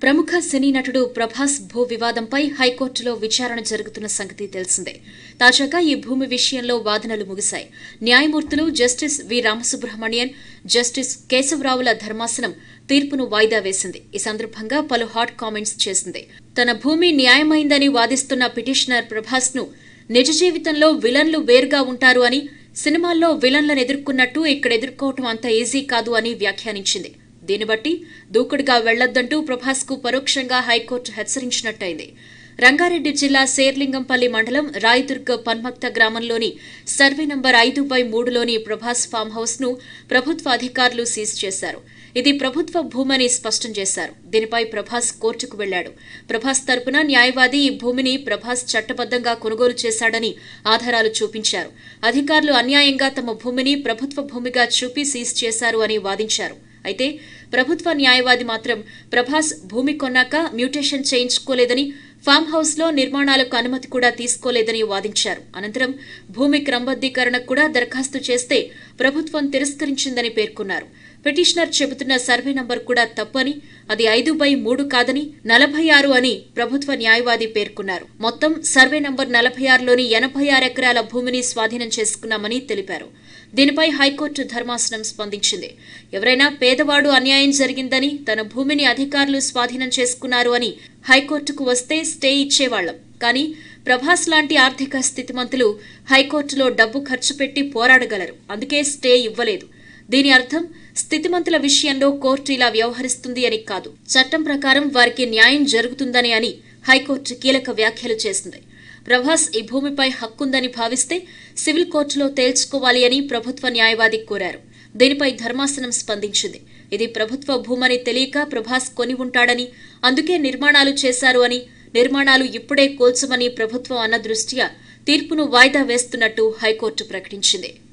ప్రముఖ సినీ నటుడు ప్రభాస్ భూ వివాదంపై హైకోర్టులో విచారణ జరుగుతున్న సంగతి తెలిసిందే తాజాగా ఈ భూమి విషయంలో వాదనలు ముగిశాయి న్యాయమూర్తులు జస్టిస్ వి రామసుబ్రహ్మణ్యన్ జస్టిస్ కేశవరావుల ధర్మాసనం తీర్పును వాయిదా వేసింది ఈ సందర్భంగా పలు హాట్ కామెంట్స్ చేసింది తన భూమి న్యాయమైందని వాదిస్తున్న పిటిషనర్ ప్రభాస్ ను నిజ జీవితంలో విలన్లు వేరుగా ఉంటారు అని సినిమాల్లో విలన్లను ఎదుర్కొన్నట్టు ఇక్కడ ఎదుర్కోవటం అంత ఈజీ కాదు అని వ్యాఖ్యానించింది దీన్ని బట్టి దూకుడుగా వెళ్లొద్దంటూ ప్రభాస్ కు పరోక్షంగా హైకోర్టు హెచ్చరించినట్టయింది రంగారెడ్డి జిల్లా శేర్లింగంపల్లి మండలం రాయదుర్గ పన్మక్త గ్రామంలోని సర్వే నంబర్ ఐదు బై మూడులోని ప్రభాస్ ఫామ్ హౌస్ ను ప్రభుత్వ అధికారులు సీజ్ చేశారు ఇది ప్రభుత్వ భూమని స్పష్టం చేశారు దీనిపై ప్రభాస్ కోర్టుకు వెళ్లాడు ప్రభాస్ తరపున న్యాయవాది ఈ భూమిని ప్రభాస్ చట్టబద్దంగా కొనుగోలు చేశాడని ఆధారాలు చూపించారు అధికారులు అన్యాయంగా తమ భూమిని ప్రభుత్వ భూమిగా చూపి సీజ్ చేశారు అని వాదించారు అయితే ప్రభుత్వ న్యాయవాది మాత్రం ప్రభాస్ భూమి కొన్నాక మ్యూటేషన్ చేయించుకోలేదని ఫామ్ హౌస్ లో నిర్మాణాలకు అనుమతి కూడా తీసుకోలేదని వాదించారు అనంతరం భూమి క్రమబద్దీకరణకు కూడా దరఖాస్తు చేస్తే ప్రభుత్వం తిరస్కరించిందని పేర్కొన్నారు పిటిషనర్ చెబుతున్న సర్వే నంబర్ కూడా తప్పని అది ఐదు బై మూడు కాదని నలభై ఆరు అని ప్రభుత్వ న్యాయవాది పేర్కొన్నారు మొత్తం సర్వే నంబర్ నలభై ఆరులోని ఎనభై ఆరు ఎకరాల భూమిని స్వాధీనం చేసుకున్నామని తెలిపారు దీనిపై హైకోర్టు ధర్మాసనం స్పందించింది ఎవరైనా పేదవాడు అన్యాయం జరిగిందని తన భూమిని అధికారులు స్వాధీనం చేసుకున్నారు అని హైకోర్టుకు వస్తే స్టే ఇచ్చేవాళ్లం కానీ ప్రభాస్ లాంటి ఆర్థిక స్థితిమంతులు హైకోర్టులో డబ్బు ఖర్చు పెట్టి పోరాడగలరు అందుకే స్టే ఇవ్వలేదు దీని అర్థం స్థితిమంతుల విషయంలో కోర్టు ఇలా వ్యవహరిస్తుంది అని కాదు చట్టం ప్రకారం వారికి న్యాయం జరుగుతుందని అని హైకోర్టు కీలక వ్యాఖ్యలు చేసింది ప్రభాస్ ఈ భూమిపై హక్కుందని భావిస్తే సివిల్ కోర్టులో తేల్చుకోవాలి అని ప్రభుత్వ న్యాయవాది కోరారు దీనిపై ధర్మాసనం స్పందించింది ఇది ప్రభుత్వ భూమని తెలియక ప్రభాస్ కొని ఉంటాడని అందుకే నిర్మాణాలు చేశారు అని నిర్మాణాలు ఇప్పుడే కోల్చమని ప్రభుత్వం అన్న దృష్ట్యా తీర్పును వాయిదా వేస్తున్నట్టు హైకోర్టు ప్రకటించింది